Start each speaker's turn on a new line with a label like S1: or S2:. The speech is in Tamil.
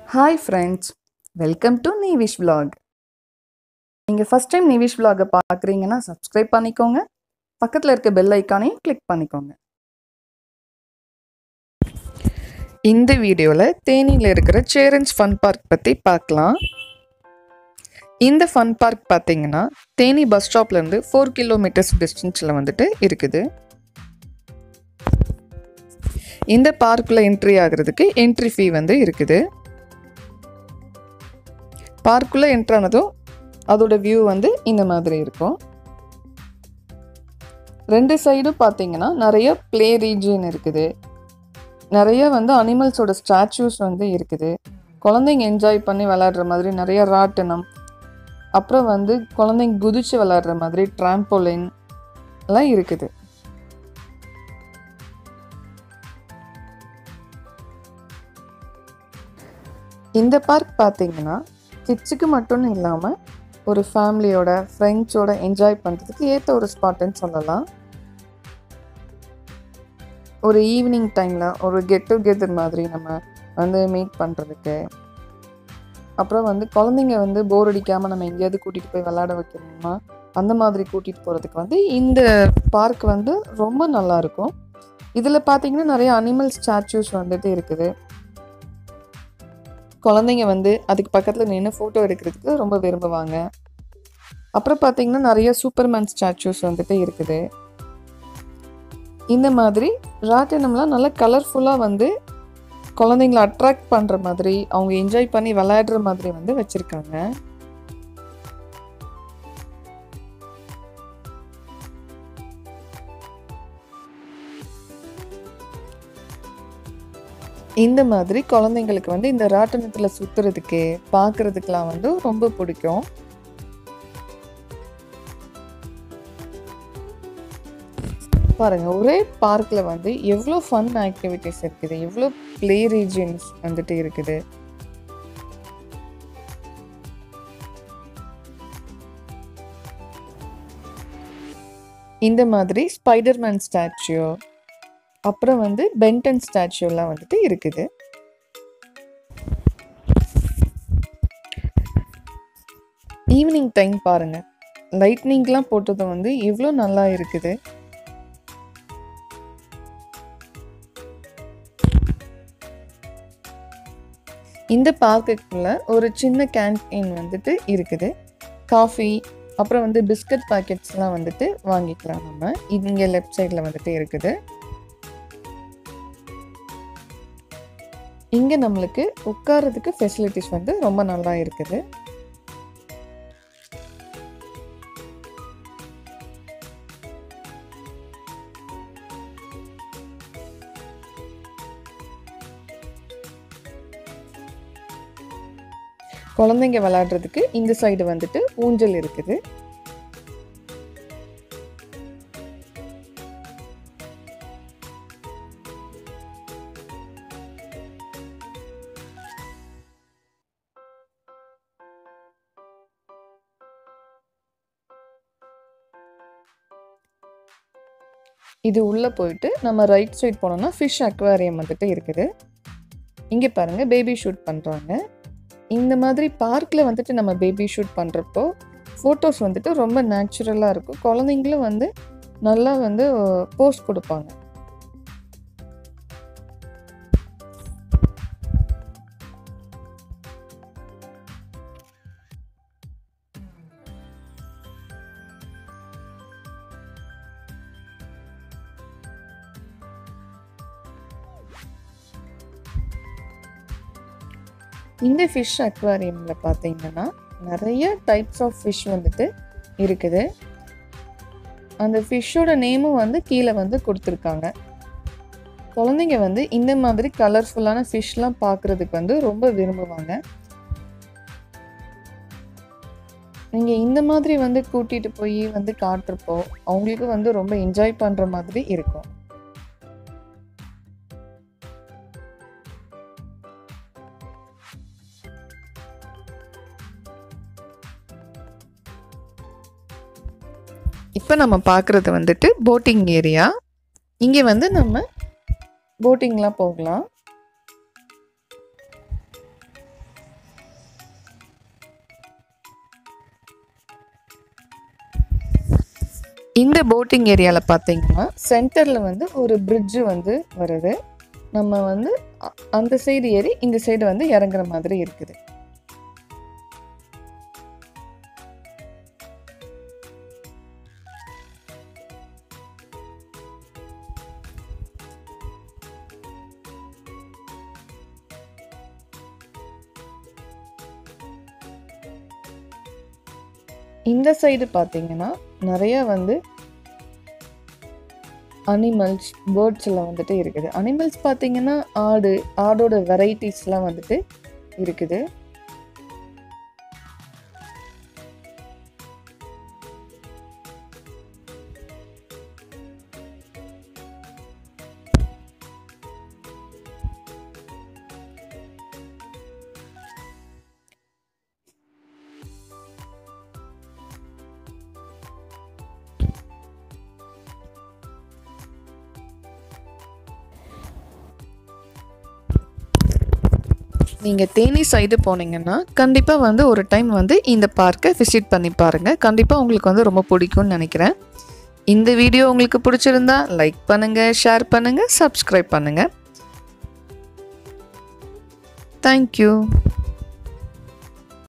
S1: hi friends welcome to Nivish vlog நீங்கள் ஃபஸ்ட் டைம் நீவிஷ் vlog-அ பார்க்குறீங்கன்னா சப்ஸ்கிரைப் பண்ணிக்கோங்க பக்கத்தில் இருக்க பெல் ஐக்கானையும் கிளிக் பண்ணிக்கோங்க இந்த வீடியோவில் தேனியில் இருக்கிற சேரன்ஸ் ஃபன் பார்க் பற்றி பார்க்கலாம் இந்த ஃபன் பார்க் பார்த்தீங்கன்னா தேனி பஸ் ஸ்டாப்லேருந்து ஃபோர் கிலோமீட்டர்ஸ் டிஸ்டன்ஸில் வந்துட்டு இருக்குது இந்த பார்க்குள்ள என்ட்ரி ஆகிறதுக்கு என்ட்ரி ஃபீ வந்து இருக்குது பார்க்குள்ளே என்ட்ரானதும் அதோட வியூ வந்து இந்த மாதிரி இருக்கும் ரெண்டு சைடும் பார்த்தீங்கன்னா நிறைய ப்ளே ரீஜியன் இருக்குது நிறைய வந்து அனிமல்ஸோட ஸ்டாச்சூஸ் வந்து இருக்குது குழந்தைங்க என்ஜாய் பண்ணி விளையாடுற மாதிரி நிறைய ராட்டினம் அப்புறம் வந்து குழந்தைங்க குதிச்சு விளையாடுற மாதிரி ட்ராம்போலின் எல்லாம் இருக்குது இந்த பார்க் பார்த்தீங்கன்னா கிட்ஸுக்கு மட்டும்னு இல்லாமல் ஒரு ஃபேமிலியோட ஃப்ரெண்ட்ஸோட என்ஜாய் பண்ணுறதுக்கு ஏற்ற ஒரு ஸ்பாட்டுன்னு சொல்லலாம் ஒரு ஈவினிங் டைமில் ஒரு கெட் டுகெதர் மாதிரி நம்ம வந்து மீட் பண்ணுறதுக்கு அப்புறம் வந்து குழந்தைங்க வந்து போர் அடிக்காமல் நம்ம எங்கேயாவது கூட்டிகிட்டு போய் விளையாட வைக்கணுமா அந்த மாதிரி கூட்டிகிட்டு போகிறதுக்கு வந்து இந்த பார்க் வந்து ரொம்ப நல்லாயிருக்கும் இதில் பார்த்தீங்கன்னா நிறைய அனிமல் ஸ்டாச்சூஸ் வந்துட்டு இருக்குது குழந்தைங்க வந்து அதுக்கு பக்கத்தில் நின்று ஃபோட்டோ எடுக்கிறதுக்கு ரொம்ப விரும்புவாங்க அப்புறம் பார்த்தீங்கன்னா நிறைய சூப்பர்மேன் ஸ்டாச்சூஸ் வந்துட்டு இருக்குது இந்த மாதிரி ராட்டினம்லாம் நல்லா கலர்ஃபுல்லாக வந்து குழந்தைங்கள அட்ராக்ட் பண்ணுற மாதிரி அவங்க என்ஜாய் பண்ணி விளையாடுற மாதிரி வந்து வச்சுருக்காங்க இந்த மாதிரி குழந்தைங்களுக்கு வந்து இந்த ராட்டினத்தில் சுற்றுறதுக்கு பார்க்குறதுக்கெலாம் வந்து ரொம்ப பிடிக்கும் பாருங்க ஒரே பார்க்கில் வந்து எவ்வளோ ஃபன் ஆக்டிவிட்டிஸ் இருக்குது எவ்வளோ ப்ளே ரீஜியன்ஸ் வந்துட்டு இருக்குது இந்த மாதிரி ஸ்பைடர்மேன் ஸ்டாச்சு அப்புறம் வந்து பென்டன் ஸ்டாச்சுலாம் வந்துட்டு இருக்குது ஈவினிங் டைம் பாருங்க லைட்னிங்லாம் போட்டது வந்து எவ்வளோ நல்லா இருக்குது இந்த பார்க்குக்குள்ள ஒரு சின்ன கேன்டீன் வந்துட்டு இருக்குது காஃபி அப்புறம் வந்து பிஸ்கட் பாக்கெட்ஸ்லாம் வந்துட்டு வாங்கிக்கலாம் நம்ம இங்கே லெஃப்ட் சைடில் வந்துட்டு இருக்குது இங்கே நம்மளுக்கு உட்காரதுக்கு ஃபெசிலிட்டிஸ் வந்து ரொம்ப நல்லா இருக்குது குழந்தைங்க விளையாடுறதுக்கு இந்த சைடு வந்துட்டு ஊஞ்சல் இருக்குது இது உள்ளே போயிட்டு நம்ம ரைட் சைட் போனோம்னா ஃபிஷ் அக்வாரியம் வந்துட்டு இருக்குது இங்கே பாருங்கள் பேபி ஷூட் பண்ணுறாங்க இந்த மாதிரி பார்க்கில் வந்துட்டு நம்ம பேபி ஷூட் பண்ணுறப்போ ஃபோட்டோஸ் வந்துட்டு ரொம்ப நேச்சுரலாக இருக்கும் குழந்தைங்களும் வந்து நல்லா வந்து போஸ்ட் கொடுப்பாங்க இந்த ஃபிஷ் அக்வாரியமில் பார்த்தீங்கன்னா நிறைய டைப்ஸ் ஆஃப் ஃபிஷ் வந்துட்டு இருக்குது அந்த ஃபிஷ்ஷோட நேமும் வந்து கீழே வந்து கொடுத்துருக்காங்க குழந்தைங்க வந்து இந்த மாதிரி கலர்ஃபுல்லான ஃபிஷ்லாம் பார்க்குறதுக்கு வந்து ரொம்ப விரும்புவாங்க நீங்கள் இந்த மாதிரி வந்து கூட்டிகிட்டு போய் வந்து காட்டுறப்போ அவங்களுக்கு வந்து ரொம்ப என்ஜாய் பண்ணுற மாதிரி இருக்கும் இப்போ நம்ம பார்க்குறது வந்துட்டு போட்டிங் ஏரியா இங்கே வந்து நம்ம போட்டிங்லாம் போகலாம் இந்த போட்டிங் ஏரியாவில் பார்த்தீங்கன்னா சென்டரில் வந்து ஒரு பிரிட்ஜு வந்து வருது நம்ம வந்து அ- அந்த சைடு ஏறி இந்த சைடு வந்து இறங்குற மாதிரி இருக்குது இந்த சைடு பார்த்தீங்கன்னா நிறைய வந்து அனிமல்ஸ் பேர்ட்ஸ் எல்லாம் வந்துட்டு இருக்குது அனிமல்ஸ் பார்த்தீங்கன்னா ஆடு ஆடோட வெரைட்டிஸ்லாம் வந்துட்டு இருக்குது நீங்கள் தேனி சைடு போனீங்கன்னா கண்டிப்பாக வந்து ஒரு டைம் வந்து இந்த பார்க்கை விசிட் பண்ணி பாருங்கள் கண்டிப்பாக உங்களுக்கு வந்து ரொம்ப பிடிக்கும்னு நினைக்கிறேன் இந்த வீடியோ உங்களுக்கு பிடிச்சிருந்தா லைக் பண்ணுங்கள் ஷேர் பண்ணுங்கள் சப்ஸ்கிரைப் பண்ணுங்கள் தேங்க்யூ